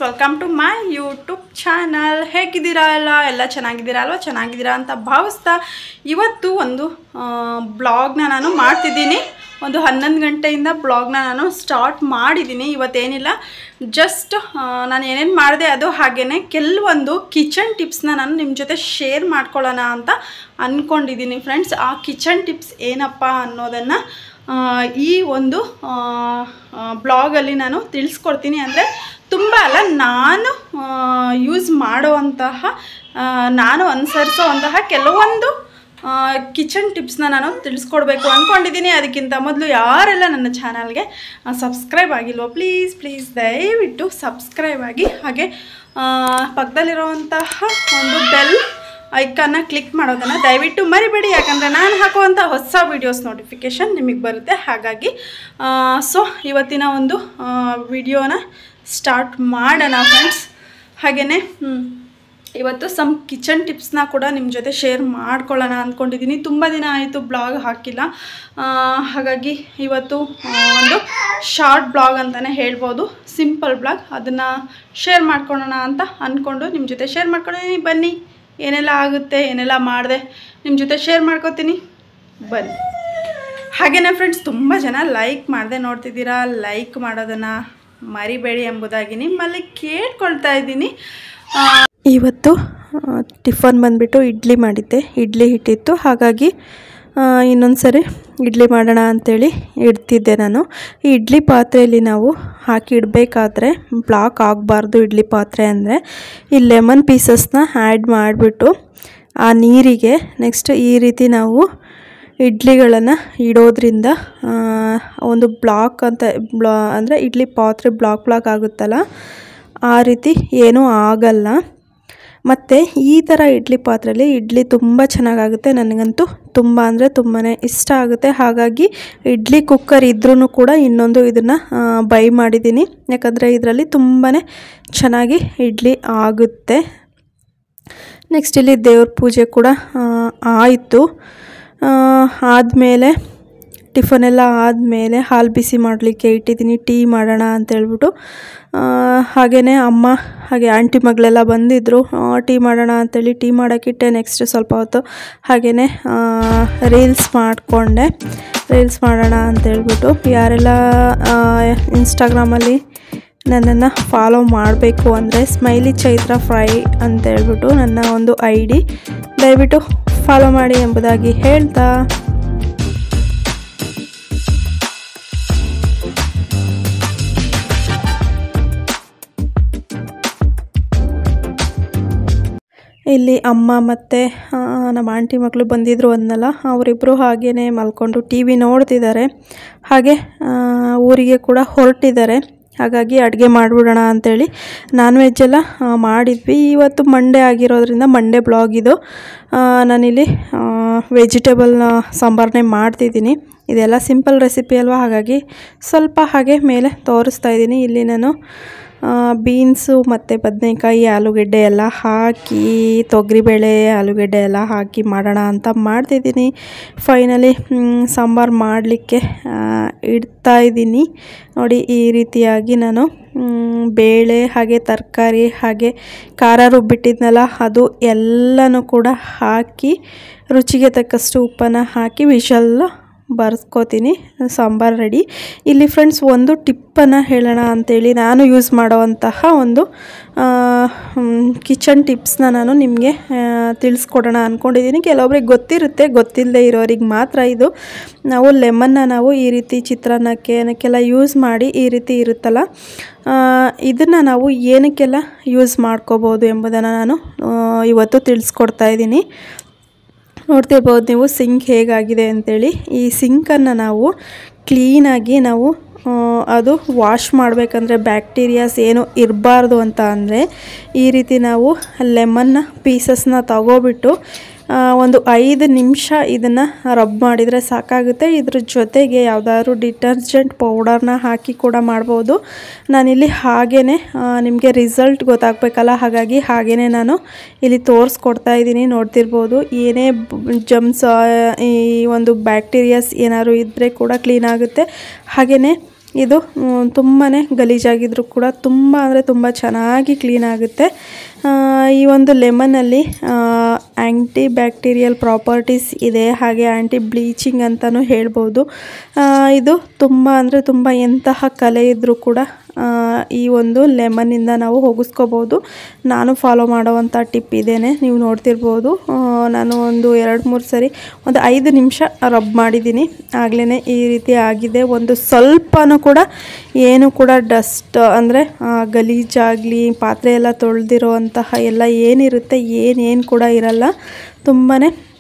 welcome to my YouTube channel ಹೇಗಿದ್ದೀರಾ ಎಲ್ಲ ಎಲ್ಲ ಚೆನ್ನಾಗಿದ್ದೀರಾ ಅಲ್ವಾ ಚೆನ್ನಾಗಿದ್ದೀರಾ ಅಂತ ಭಾವಿಸ್ತಾ ಇವತ್ತು ಒಂದು ಬ್ಲಾಗ್ನ ನಾನು ಮಾಡ್ತಿದ್ದೀನಿ ಒಂದು ಹನ್ನೊಂದು ಗಂಟೆಯಿಂದ ಬ್ಲಾಗ್ನ ನಾನು ಸ್ಟಾರ್ಟ್ ಮಾಡಿದ್ದೀನಿ ಇವತ್ತೇನಿಲ್ಲ ಜಸ್ಟ್ ನಾನು ಏನೇನು ಮಾಡಿದೆ ಅದು ಹಾಗೆಯೇ ಕೆಲವೊಂದು ಕಿಚನ್ ಟಿಪ್ಸ್ನ ನಾನು ನಿಮ್ಮ ಜೊತೆ ಶೇರ್ ಮಾಡ್ಕೊಳ್ಳೋಣ ಅಂತ ಅಂದ್ಕೊಂಡಿದ್ದೀನಿ ಫ್ರೆಂಡ್ಸ್ ಆ ಕಿಚನ್ ಟಿಪ್ಸ್ ಏನಪ್ಪ ಅನ್ನೋದನ್ನು ಆ, ಈ ಒಂದು ಬ್ಲಾಗಲ್ಲಿ ನಾನು ತಿಳಿಸ್ಕೊಡ್ತೀನಿ ಅಂದರೆ ತುಂಬ ಅಲ್ಲ ನಾನು ಯೂಸ್ ಮಾಡುವಂತಹ ಆ, ನಾನು ಅನುಸರಿಸೋವಂತಹ ಕೆಲವೊಂದು ಕಿಚನ್ ಟಿಪ್ಸ್ನ ನಾನು ತಿಳಿಸ್ಕೊಡ್ಬೇಕು ಅಂದ್ಕೊಂಡಿದ್ದೀನಿ ಅದಕ್ಕಿಂತ ಮೊದಲು ಯಾರೆಲ್ಲ ನನ್ನ ಚಾನಲ್ಗೆ ಸಬ್ಸ್ಕ್ರೈಬ್ ಆಗಿಲ್ವೋ ಪ್ಲೀಸ್ ಪ್ಲೀಸ್ ದಯವಿಟ್ಟು ಸಬ್ಸ್ಕ್ರೈಬ್ ಆಗಿ ಹಾಗೆ ಆ, ಪಕ್ಕದಲ್ಲಿರುವಂತಹ ಒಂದು ಬೆಲ್ ಐಕನ್ನ ಕ್ಲಿಕ್ ಮಾಡೋದನ್ನು ದಯವಿಟ್ಟು ಮರಿಬೇಡಿ ಯಾಕಂದರೆ ನಾನು ಹಾಕುವಂಥ ಹೊಸ ವೀಡಿಯೋಸ್ ನೋಟಿಫಿಕೇಷನ್ ನಿಮಗೆ ಬರುತ್ತೆ ಹಾಗಾಗಿ ಸೊ ಇವತ್ತಿನ ಒಂದು ವಿಡಿಯೋನ ಸ್ಟಾರ್ಟ್ ಮಾಡೋಣ ಫ್ರೆಂಡ್ಸ್ ಹಾಗೆಯೇ ಇವತ್ತು ಸಮ್ ಕಿಚನ್ ಟಿಪ್ಸ್ನ ಕೂಡ ನಿಮ್ಮ ಜೊತೆ ಶೇರ್ ಮಾಡ್ಕೊಳ್ಳೋಣ ಅಂದ್ಕೊಂಡಿದ್ದೀನಿ ತುಂಬ ದಿನ ಆಯಿತು ಬ್ಲಾಗ್ ಹಾಕಿಲ್ಲ ಆ, ಹಾಗಾಗಿ ಇವತ್ತು ಆ, ಒಂದು ಶಾರ್ಟ್ ಬ್ಲಾಗ್ ಅಂತಲೇ ಹೇಳ್ಬೋದು ಸಿಂಪಲ್ ಬ್ಲಾಗ್ ಅದನ್ನು ಶೇರ್ ಮಾಡ್ಕೊಳ್ಳೋಣ ಅಂತ ಅಂದ್ಕೊಂಡು ನಿಮ್ಮ ಜೊತೆ ಶೇರ್ ಮಾಡ್ಕೊಂಡಿದ್ದೀನಿ ಬನ್ನಿ ಏನೆಲ್ಲ ಆಗುತ್ತೆ ಏನೆಲ್ಲ ಮಾಡಿದೆ ನಿಮ್ಮ ಜೊತೆ ಶೇರ್ ಮಾಡ್ಕೋತೀನಿ ಬನ್ನಿ ಹಾಗೆಯೇ ಫ್ರೆಂಡ್ಸ್ ತುಂಬ ಜನ ಲೈಕ್ ಮಾಡದೆ ನೋಡ್ತಿದ್ದೀರಾ ಲೈಕ್ ಮಾಡೋದನ್ನು ಮರಿಬೇಡಿ ಎಂಬುದಾಗಿ ನಿಮ್ಮಲ್ಲಿ ಕೇಳ್ಕೊಳ್ತಾ ಇದ್ದೀನಿ ಆ, ಇವತ್ತು ಆ, ಟಿಫನ್ ಬಂದುಬಿಟ್ಟು ಇಡ್ಲಿ ಮಾಡಿದ್ದೆ ಇಡ್ಲಿ ಹಿಟ್ಟಿತ್ತು ಹಾಗಾಗಿ ಇನ್ನೊಂದು ಸರಿ ಇಡ್ಲಿ ಮಾಡೋಣ ಅಂಥೇಳಿ ಇಡ್ತಿದ್ದೆ ನಾನು ಈ ಇಡ್ಲಿ ಪಾತ್ರೆಯಲ್ಲಿ ನಾವು ಹಾಕಿ ಇಡಬೇಕಾದ್ರೆ ಬ್ಲಾಕ್ ಆಗಬಾರ್ದು ಇಡ್ಲಿ ಪಾತ್ರೆ ಅಂದರೆ ಈ ಲೆಮನ್ ಪೀಸಸ್ನ ಆ್ಯಡ್ ಮಾಡಿಬಿಟ್ಟು ಆ ನೀರಿಗೆ ನೆಕ್ಸ್ಟ್ ಈ ರೀತಿ ನಾವು ಇಡ್ಲಿಗಳನ್ನು ಇಡೋದ್ರಿಂದ ಆ, ಒಂದು ಬ್ಲಾಕ್ ಅಂತ ಬ್ಲಾ ಅಂದರೆ ಇಡ್ಲಿ ಪಾತ್ರೆ ಬ್ಲಾಕ್ ಬ್ಲಾಕ್ ಆಗುತ್ತಲ್ಲ ಆ ರೀತಿ ಏನೂ ಆಗಲ್ಲ ಮತ್ತು ಈ ಥರ ಇಡ್ಲಿ ಪಾತ್ರೆಯಲ್ಲಿ ಇಡ್ಲಿ ತುಂಬ ಚೆನ್ನಾಗಾಗುತ್ತೆ ನನಗಂತೂ ತುಂಬ ಅಂದರೆ ತುಂಬಾ ಇಷ್ಟ ಆಗುತ್ತೆ ಹಾಗಾಗಿ ಇಡ್ಲಿ ಕುಕ್ಕರ್ ಇದ್ರೂ ಕೂಡ ಇನ್ನೊಂದು ಇದನ್ನು ಬೈ ಮಾಡಿದ್ದೀನಿ ಯಾಕಂದರೆ ಇದರಲ್ಲಿ ತುಂಬಾ ಚೆನ್ನಾಗಿ ಇಡ್ಲಿ ಆಗುತ್ತೆ ನೆಕ್ಸ್ಟ್ ಇಲ್ಲಿ ದೇವ್ರ ಪೂಜೆ ಕೂಡ ಆ, ಆಯಿತು ಆದಮೇಲೆ ಟಿಫನ್ ಎಲ್ಲ ಆದಮೇಲೆ ಹಾಲು ಬಿಸಿ ಮಾಡಲಿಕ್ಕೆ ಇಟ್ಟಿದ್ದೀನಿ ಟೀ ಮಾಡೋಣ ಅಂತೇಳ್ಬಿಟ್ಟು ಹಾಗೆಯೇ ಅಮ್ಮ ಹಾಗೆ ಆಂಟಿ ಮಗಳೆಲ್ಲ ಬಂದಿದ್ದರು ಟೀ ಮಾಡೋಣ ಅಂತೇಳಿ ಟೀ ಮಾಡೋಕ್ಕಿಟ್ಟೆ ನೆಕ್ಸ್ಟ್ ಸ್ವಲ್ಪ ಹೊತ್ತು ಹಾಗೆಯೇ ರೀಲ್ಸ್ ಮಾಡಿಕೊಂಡೆ ರೀಲ್ಸ್ ಮಾಡೋಣ ಅಂತೇಳ್ಬಿಟ್ಟು ಯಾರೆಲ್ಲ ಇನ್ಸ್ಟಾಗ್ರಾಮಲ್ಲಿ ನನ್ನನ್ನು ಫಾಲೋ ಮಾಡಬೇಕು ಅಂದರೆ ಸ್ಮೈಲಿ ಚೈತ್ರ ಫ್ರೈ ಅಂತೇಳ್ಬಿಟ್ಟು ನನ್ನ ಒಂದು ಐ ಡಿ ದಯವಿಟ್ಟು ಫಾಲೋ ಮಾಡಿ ಎಂಬುದಾಗಿ ಹೇಳ್ತಾ ಇಲ್ಲಿ ಅಮ್ಮ ಮತ್ತು ನಮ್ಮ ಆಂಟಿ ಮಕ್ಕಳು ಬಂದಿದ್ದರು ಅಂದಲ್ಲ ಅವರಿಬ್ಬರು ಹಾಗೇ ಮಲ್ಕೊಂಡು ಟಿ ವಿ ನೋಡ್ತಿದ್ದಾರೆ ಹಾಗೆ ಆ, ಊರಿಗೆ ಕೂಡ ಹೊರಟಿದ್ದಾರೆ ಹಾಗಾಗಿ ಅಡುಗೆ ಮಾಡಿಬಿಡೋಣ ಅಂಥೇಳಿ ನಾನ್ ವೆಜ್ ಎಲ್ಲ ಆ, ಮಾಡಿದ್ವಿ ಇವತ್ತು ಮಂಡೇ ಆಗಿರೋದ್ರಿಂದ ಮಂಡೇ ಬ್ಲಾಗ್ ಇದು ಆ, ನಾನಿಲ್ಲಿ ವೆಜಿಟೇಬಲ್ನ ಸಾಂಬಾರನ್ನೇ ಮಾಡ್ತಿದ್ದೀನಿ ಇದೆಲ್ಲ ಸಿಂಪಲ್ ರೆಸಿಪಿ ಅಲ್ವಾ ಹಾಗಾಗಿ ಸ್ವಲ್ಪ ಹಾಗೆ ಮೇಲೆ ತೋರಿಸ್ತಾ ಇದ್ದೀನಿ ಇಲ್ಲಿ ನಾನು ಬೀನ್ಸು ಮತ್ತು ಬದನೆಕಾಯಿ ಆಲೂಗೆಡ್ಡೆ ಎಲ್ಲ ಹಾಕಿ ತೊಗರಿಬೇಳೆ ಆಲೂಗೆಡ್ಡೆ ಎಲ್ಲ ಹಾಕಿ ಮಾಡೋಣ ಅಂತ ಮಾಡ್ತಿದ್ದೀನಿ ಫೈನಲಿ ಸಾಂಬಾರು ಮಾಡಲಿಕ್ಕೆ ಇಡ್ತಾ ಇದ್ದೀನಿ ನೋಡಿ ಈ ರೀತಿಯಾಗಿ ನಾನು ಮ್, ಬೇಳೆ ಹಾಗೆ ತರಕಾರಿ ಹಾಗೆ ಖಾರ ರುಬ್ಬಿಟ್ಟಿದ್ನಲ್ಲ ಅದು ಎಲ್ಲನೂ ಕೂಡ ಹಾಕಿ ರುಚಿಗೆ ತಕ್ಕಷ್ಟು ಉಪ್ಪನ್ನು ಹಾಕಿ ವಿಷಲ್ ಬರ್ಸ್ಕೋತೀನಿ ಸಾಂಬಾರು ರೆಡಿ ಇಲ್ಲಿ ಫ್ರೆಂಡ್ಸ್ ಒಂದು ಟಿಪ್ಪನ್ನು ಹೇಳೋಣ ಅಂತೇಳಿ ನಾನು ಯೂಸ್ ಮಾಡೋವಂತಹ ಒಂದು ಕಿಚನ್ ಟಿಪ್ಸ್ನ ನಾನು ನಿಮಗೆ ತಿಳಿಸ್ಕೊಡೋಣ ಅಂದ್ಕೊಂಡಿದ್ದೀನಿ ಕೆಲವೊಬ್ರಿಗೆ ಗೊತ್ತಿರುತ್ತೆ ಗೊತ್ತಿಲ್ಲದೆ ಇರೋರಿಗೆ ಮಾತ್ರ ಇದು ನಾವು ಲೆಮನ್ನ ನಾವು ಈ ರೀತಿ ಚಿತ್ರಾನ್ನಕ್ಕೆ ಏನಕ್ಕೆಲ್ಲ ಯೂಸ್ ಮಾಡಿ ಈ ರೀತಿ ಇರುತ್ತಲ್ಲ ಇದನ್ನು ನಾವು ಏನಕ್ಕೆಲ್ಲ ಯೂಸ್ ಮಾಡ್ಕೋಬೋದು ಎಂಬುದನ್ನು ನಾನು ಆ, ಇವತ್ತು ತಿಳಿಸ್ಕೊಡ್ತಾ ಇದ್ದೀನಿ ನೋಡ್ತಿರ್ಬೋದು ನೀವು ಸಿಂಕ್ ಹೇಗಾಗಿದೆ ಅಂತೇಳಿ ಈ ಸಿಂಕನ್ನು ನಾವು ಕ್ಲೀನಾಗಿ ನಾವು ಆ, ಅದು ವಾಶ್ ಮಾಡಬೇಕಂದ್ರೆ ಬ್ಯಾಕ್ಟೀರಿಯಾಸ್ ಏನು ಇರಬಾರ್ದು ಅಂತ ಅಂದರೆ ಈ ರೀತಿ ನಾವು ಲೆಮನ್ನ ಪೀಸಸ್ನ ತಗೋಬಿಟ್ಟು ಆ, ಒಂದು ಐದು ನಿಮಿಷ ಇದನ್ನು ರಬ್ ಮಾಡಿದರೆ ಸಾಕಾಗುತ್ತೆ ಇದ್ರ ಜೊತೆಗೆ ಯಾವುದಾದ್ರು ಡಿಟರ್ಜೆಂಟ್ ಪೌಡರ್ನ ಹಾಕಿ ಕೂಡ ಮಾಡ್ಬೋದು ನಾನಿಲ್ಲಿ ಹಾಗೇ ನಿಮಗೆ ರಿಸಲ್ಟ್ ಗೊತ್ತಾಗಬೇಕಲ್ಲ ಹಾಗಾಗಿ ಹಾಗೇ ನಾನು ಇಲ್ಲಿ ತೋರಿಸ್ಕೊಡ್ತಾ ಇದ್ದೀನಿ ನೋಡ್ತಿರ್ಬೋದು ಏನೇ ಜಮ್ಸ್ ಈ ಒಂದು ಬ್ಯಾಕ್ಟೀರಿಯಾಸ್ ಏನಾದ್ರು ಇದ್ದರೆ ಕೂಡ ಕ್ಲೀನ್ ಆಗುತ್ತೆ ಹಾಗೆಯೇ ಇದು ತುಂಬಾ ಗಲೀಜಾಗಿದ್ರೂ ಕೂಡ ತುಂಬ ಅಂದರೆ ತುಂಬ ಚೆನ್ನಾಗಿ ಕ್ಲೀನ್ ಆಗುತ್ತೆ ಆ, ಈ ಒಂದು ಲೆಮನಲ್ಲಿ ಆ್ಯಂಟಿ ಬ್ಯಾಕ್ಟೀರಿಯಲ್ ಪ್ರಾಪರ್ಟೀಸ್ ಇದೆ ಹಾಗೆ ಆ್ಯಂಟಿ ಬ್ಲೀಚಿಂಗ್ ಅಂತಲೂ ಹೇಳ್ಬೋದು ಆ, ಇದು ತುಂಬ ಅಂದರೆ ತುಂಬ ಎಂತಹ ಕಲೆ ಇದ್ದರೂ ಕೂಡ ಆ, ಈ ಒಂದು ಲೆಮನ್ನಿಂದ ನಾವು ಹೋಗಿಸ್ಕೋಬೋದು ನಾನು ಫಾಲೋ ಮಾಡೋವಂಥ ಟಿಪ್ ಇದೇನೆ ನೀವು ನೋಡ್ತಿರ್ಬೋದು ಆ, ನಾನು ಒಂದು ಎರಡು ಮೂರು ಸರಿ ಒಂದು ಐದು ನಿಮಿಷ ರಬ್ ಮಾಡಿದ್ದೀನಿ ಆಗಲೇ ಈ ರೀತಿ ಆಗಿದೆ ಒಂದು ಸ್ವಲ್ಪನೂ ಕೂಡ ಏನು ಕೂಡ ಡಸ್ಟ್ ಅಂದರೆ ಗಲೀಜಾಗಲಿ ಪಾತ್ರೆ ಎಲ್ಲ ತೊಳೆದಿರೋ ಅಂತಹ ಎಲ್ಲ ಏನಿರುತ್ತೆ ಏನೇನು ಕೂಡ ಇರಲ್ಲ ತುಂಬಾ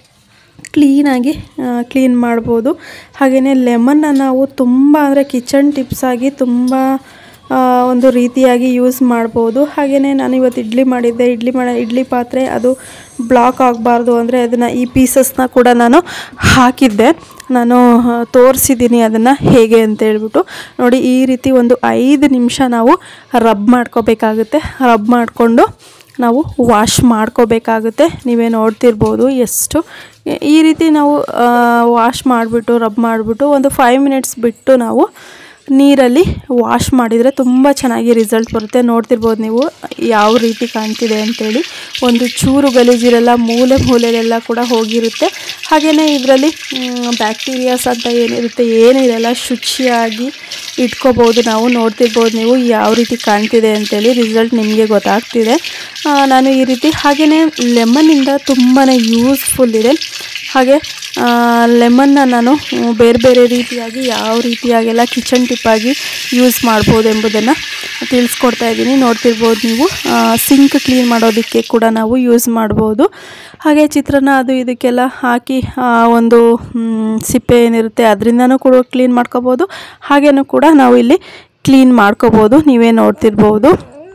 ಕ್ಲೀನಾಗಿ ಕ್ಲೀನ್ ಮಾಡ್ಬೋದು ಹಾಗೆಯೇ ಲೆಮನ್ನ ನಾವು ತುಂಬ ಅಂದರೆ ಕಿಚನ್ ಟಿಪ್ಸ್ ಆಗಿ ತುಂಬ ಆ, ಒಂದು ರೀತಿಯಾಗಿ ಯೂಸ್ ಮಾಡ್ಬೋದು ಹಾಗೆಯೇ ನಾನು ಇವತ್ತು ಇಡ್ಲಿ ಮಾಡಿದ್ದೆ ಇಡ್ಲಿ ಮಾಡ ಇಡ್ಲಿ ಪಾತ್ರೆ ಅದು ಬ್ಲಾಕ್ ಆಗಬಾರ್ದು ಅಂದರೆ ಅದನ್ನು ಈ ಪೀಸಸ್ನ ಕೂಡ ನಾನು ಹಾಕಿದ್ದೆ ನಾನು ತೋರಿಸಿದ್ದೀನಿ ಅದನ್ನು ಹೇಗೆ ಅಂತ ಹೇಳ್ಬಿಟ್ಟು ನೋಡಿ ಈ ರೀತಿ ಒಂದು ಐದು ನಿಮಿಷ ನಾವು ರಬ್ ಮಾಡ್ಕೋಬೇಕಾಗುತ್ತೆ ರಬ್ ಮಾಡಿಕೊಂಡು ನಾವು ವಾಶ್ ಮಾಡ್ಕೋಬೇಕಾಗುತ್ತೆ ನೀವೇ ನೋಡ್ತಿರ್ಬೋದು ಎಷ್ಟು ಈ ರೀತಿ ನಾವು ವಾಶ್ ಮಾಡಿಬಿಟ್ಟು ರಬ್ ಮಾಡಿಬಿಟ್ಟು ಒಂದು ಫೈವ್ ಮಿನಿಟ್ಸ್ ಬಿಟ್ಟು ನಾವು ನೀರಲ್ಲಿ ವಾಶ್ ಮಾಡಿದರೆ ತುಂಬ ಚೆನ್ನಾಗಿ ರಿಸಲ್ಟ್ ಬರುತ್ತೆ ನೋಡ್ತಿರ್ಬೋದು ನೀವು ಯಾವ ರೀತಿ ಕಾಣ್ತಿದೆ ಅಂತೇಳಿ ಒಂದು ಚೂರು ಗಲೀಜಿರಲ್ಲ ಮೂಲೆ ಮೂಲೆಯಲ್ಲೆಲ್ಲ ಕೂಡ ಹೋಗಿರುತ್ತೆ ಹಾಗೆಯೇ ಇದರಲ್ಲಿ ಬ್ಯಾಕ್ಟೀರಿಯಾಸ್ ಅಂತ ಏನಿರುತ್ತೆ ಏನಿರಲ್ಲ ಶುಚಿಯಾಗಿ ಇಟ್ಕೋಬೋದು ನಾವು ನೋಡ್ತಿರ್ಬೋದು ನೀವು ಯಾವ ರೀತಿ ಕಾಣ್ತಿದೆ ಅಂತೇಳಿ ರಿಸಲ್ಟ್ ನಿಮಗೆ ಗೊತ್ತಾಗ್ತಿದೆ ಆ, ನಾನು ಈ ರೀತಿ ಹಾಗೆಯೇ ಲೆಮನ್ನಿಂದ ತುಂಬಾ ಯೂಸ್ಫುಲ್ ಇದೆ ಹಾಗೆ ಲೆಮನ್ನ ನಾನು ಮ್, ಬೇರೆ ಬೇರೆ ರೀತಿಯಾಗಿ ಯಾವ ರೀತಿಯಾಗೆಲ್ಲ ಕಿಚನ್ ಟಿಪ್ಪಾಗಿ ಯೂಸ್ ಮಾಡ್ಬೋದು ಎಂಬುದನ್ನು ತಿಳಿಸ್ಕೊಡ್ತಾ ಇದ್ದೀನಿ ನೋಡ್ತಿರ್ಬೋದು ನೀವು ಸಿಂಕ್ ಕ್ಲೀನ್ ಮಾಡೋದಕ್ಕೆ ಕೂಡ ನಾವು ಯೂಸ್ ಮಾಡ್ಬೋದು ಹಾಗೆ ಚಿತ್ರಾನ್ನ ಅದು ಇದಕ್ಕೆಲ್ಲ ಹಾಕಿ ಆ, ಒಂದು ಮ್, ಸಿಪ್ಪೆ ಏನಿರುತ್ತೆ ಅದರಿಂದನೂ ಕೂಡ ಕ್ಲೀನ್ ಮಾಡ್ಕೋಬೋದು ಹಾಗೇನೂ ಕೂಡ ನಾವು ಇಲ್ಲಿ ಕ್ಲೀನ್ ಮಾಡ್ಕೋಬೋದು ನೀವೇ ನೋಡ್ತಿರ್ಬೋದು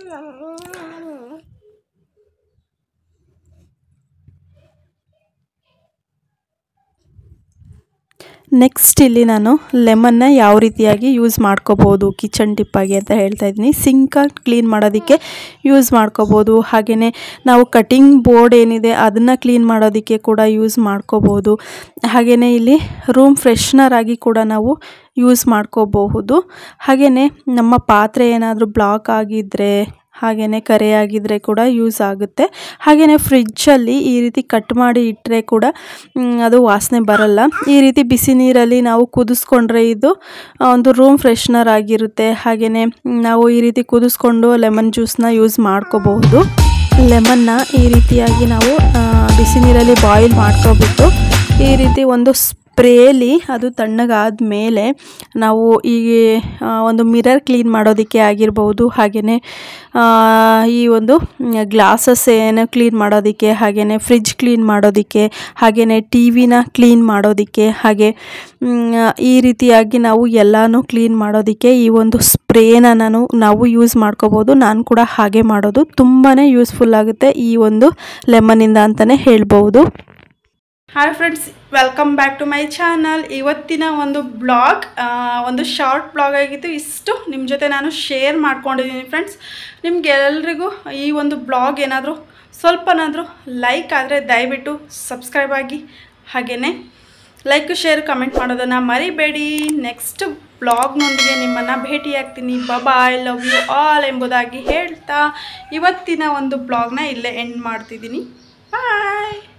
ನೆಕ್ಸ್ಟ್ ಇಲ್ಲಿ ನಾನು ಲೆಮನ್ನ ಯಾವ ರೀತಿಯಾಗಿ ಯೂಸ್ ಮಾಡ್ಕೋಬೋದು ಕಿಚನ್ ಟಿಪ್ಪಾಗಿ ಅಂತ ಹೇಳ್ತಾ ಇದ್ದೀನಿ ಸಿಂಕ ಕ್ಲೀನ್ ಮಾಡೋದಕ್ಕೆ ಯೂಸ್ ಮಾಡ್ಕೋಬೋದು ಹಾಗೆಯೇ ನಾವು ಕಟಿಂಗ್ ಬೋರ್ಡ್ ಏನಿದೆ ಅದನ್ನು ಕ್ಲೀನ್ ಮಾಡೋದಕ್ಕೆ ಕೂಡ ಯೂಸ್ ಮಾಡ್ಕೋಬೋದು ಹಾಗೆಯೇ ಇಲ್ಲಿ ರೂಮ್ ಫ್ರೆಶ್ನರ್ ಆಗಿ ಕೂಡ ನಾವು ಯೂಸ್ ಮಾಡ್ಕೋಬಹುದು ಹಾಗೆಯೇ ನಮ್ಮ ಪಾತ್ರೆ ಏನಾದರೂ ಬ್ಲಾಕ್ ಆಗಿದ್ದರೆ ಹಾಗೆಯೇ ಕರೆಯಾಗಿದ್ದರೆ ಕೂಡ ಯೂಸ್ ಆಗುತ್ತೆ ಹಾಗೆಯೇ ಫ್ರಿಜ್ಜಲ್ಲಿ ಈ ರೀತಿ ಕಟ್ ಮಾಡಿ ಇಟ್ಟರೆ ಕೂಡ ಮ್, ಅದು ವಾಸನೆ ಬರಲ್ಲ ಈ ರೀತಿ ಬಿಸಿ ನೀರಲ್ಲಿ ನಾವು ಕುದಿಸ್ಕೊಂಡ್ರೆ ಇದು ಆ, ಒಂದು ರೂಮ್ ಫ್ರೆಶ್ನರ್ ಆಗಿರುತ್ತೆ ಹಾಗೆಯೇ ನಾವು ಈ ರೀತಿ ಕುದಿಸ್ಕೊಂಡು ಲೆಮನ್ ಜ್ಯೂಸ್ನ ಯೂಸ್ ಮಾಡ್ಕೋಬಹುದು ಲೆಮನ್ನ ಈ ರೀತಿಯಾಗಿ ನಾವು ಆ, ಬಿಸಿ ನೀರಲ್ಲಿ ಬಾಯ್ಲ್ ಮಾಡ್ಕೊಬಿಟ್ಟು ಈ ರೀತಿ ಒಂದು ಸ್ಪ್ರೇಲಿ ಅದು ತಣ್ಣಗಾದ ಮೇಲೆ ನಾವು ಈ ಆ, ಒಂದು ಮಿರರ್ ಕ್ಲೀನ್ ಮಾಡೋದಕ್ಕೆ ಆಗಿರ್ಬೋದು ಹಾಗೆಯೇ ಈ ಒಂದು ಗ್ಲಾಸಸ್ ಏನು ಕ್ಲೀನ್ ಮಾಡೋದಕ್ಕೆ ಹಾಗೆಯೇ ಫ್ರಿಜ್ ಕ್ಲೀನ್ ಮಾಡೋದಕ್ಕೆ ಹಾಗೆಯೇ ಟಿ ವಿನ ಕ್ಲೀನ್ ಮಾಡೋದಕ್ಕೆ ಹಾಗೆ ಮ್, ಈ ರೀತಿಯಾಗಿ ನಾವು ಎಲ್ಲನೂ ಕ್ಲೀನ್ ಮಾಡೋದಕ್ಕೆ ಈ ಒಂದು ಸ್ಪ್ರೇನ ನಾನು ನಾವು ಯೂಸ್ ಮಾಡ್ಕೋಬೋದು ನಾನು ಕೂಡ ಹಾಗೆ ಮಾಡೋದು ತುಂಬಾ ಯೂಸ್ಫುಲ್ ಆಗುತ್ತೆ ಈ ಒಂದು ಲೆಮನಿಂದ ಅಂತಲೇ ಹೇಳ್ಬೋದು hi friends welcome back to my channel ಇವತ್ತಿನ ಒಂದು ಬ್ಲಾಗ್ ಒಂದು ಶಾರ್ಟ್ ಬ್ಲಾಗ್ ಆಗಿತ್ತು ಇಷ್ಟು ನಿಮ್ಮ ಜೊತೆ ನಾನು ಶೇರ್ ಮಾಡ್ಕೊಂಡಿದ್ದೀನಿ ಫ್ರೆಂಡ್ಸ್ ನಿಮ್ಗೆ ಎಲ್ರಿಗೂ ಈ ಒಂದು ಬ್ಲಾಗ್ ಏನಾದರೂ ಸ್ವಲ್ಪನಾದರೂ ಲೈಕ್ ಆದರೆ ದಯವಿಟ್ಟು ಸಬ್ಸ್ಕ್ರೈಬ್ ಆಗಿ ಹಾಗೆಯೇ ಲೈಕ್ ಶೇರ್ ಕಮೆಂಟ್ ಮಾಡೋದನ್ನು ಮರಿಬೇಡಿ ನೆಕ್ಸ್ಟ್ ಬ್ಲಾಗ್ನೊಂದಿಗೆ ನಿಮ್ಮನ್ನು ಭೇಟಿಯಾಗ್ತೀನಿ ಬಾಯ್ ಲವ್ ಯು ಆಲ್ ಎಂಬುದಾಗಿ ಹೇಳ್ತಾ ಇವತ್ತಿನ ಒಂದು ಬ್ಲಾಗ್ನ ಇಲ್ಲೇ ಎಂಡ್ ಮಾಡ್ತಿದ್ದೀನಿ ಬಾಯ್